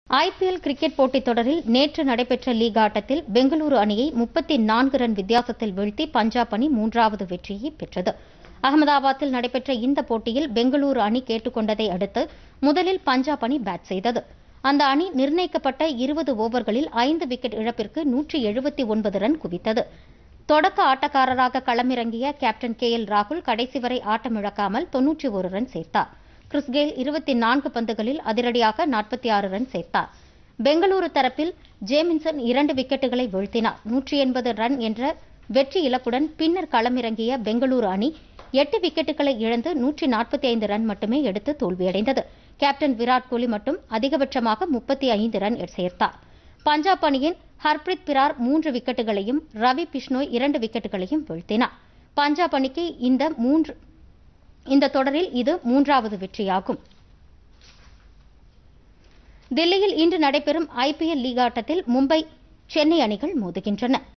IPL cricket போட்டித் தொடரில் நேற்று நடைபெற்ற லீக் ஆட்டத்தில் பெங்களூரு அணியை முப்பத்தி நான்கு ரன் வித்தியாசத்தில் வீழ்த்தி பஞ்சாப் அணி மூன்றாவது வெற்றியை பெற்றது அகமதாபாத்தில் நடைபெற்ற இந்த போட்டியில் பெங்களூரு அணி கேட்டுக்கொண்டதை அடுத்து முதலில் பஞ்சாப் அணி பேட் செய்தது அந்த அணி நிர்ணயிக்கப்பட்ட இருபது ஓவர்களில் ஐந்து விக்கெட் இழப்பிற்கு நூற்றி எழுபத்தி ஒன்பது ரன் குவித்தது தொடக்க ஆட்டக்காரராக களமிறங்கிய கேப்டன் கே எல் ராகுல் கடைசி வரை ஆட்டமிழக்காமல் தொன்னூற்றி ஒரு ரன் சேர்த்தார் கிறிஸ் கெயில் இருபத்தி நான்கு பந்துகளில் அதிரடியாக நாற்பத்தி ஆறு ரன் சேர்த்தார் பெங்களூரு தரப்பில் ஜேமின்சன் இரண்டு விக்கெட்டுகளை வீழ்த்தினார் நூற்றி எண்பது ரன் என்ற வெற்றி இலக்குடன் பின்னர் களமிறங்கிய பெங்களூரு அணி எட்டு விக்கெட்டுகளை இழந்து நூற்றி நாற்பத்தி ஐந்து ரன் மட்டுமே எடுத்து தோல்வியடைந்தது கேப்டன் விராட் கோலி மட்டும் அதிகபட்சமாக முப்பத்தி ஐந்து ரன் சேர்த்தார் பஞ்சாப் அணியின் ஹர்பிரீத் பிரார் மூன்று விக்கெட்டுகளையும் ரவி பிஷ்னோய் இரண்டு விக்கெட்டுகளையும் வீழ்த்தினார் பஞ்சாப் அணிக்கு இந்த மூன்று இந்த தொடரில் இது மூன்றாவது வெற்றியாகும் தில்லியில் இன்று நடைபெறும் ஐபிஎல் லீக் ஆட்டத்தில் மும்பை சென்னை அணிகள் மோதுகின்றன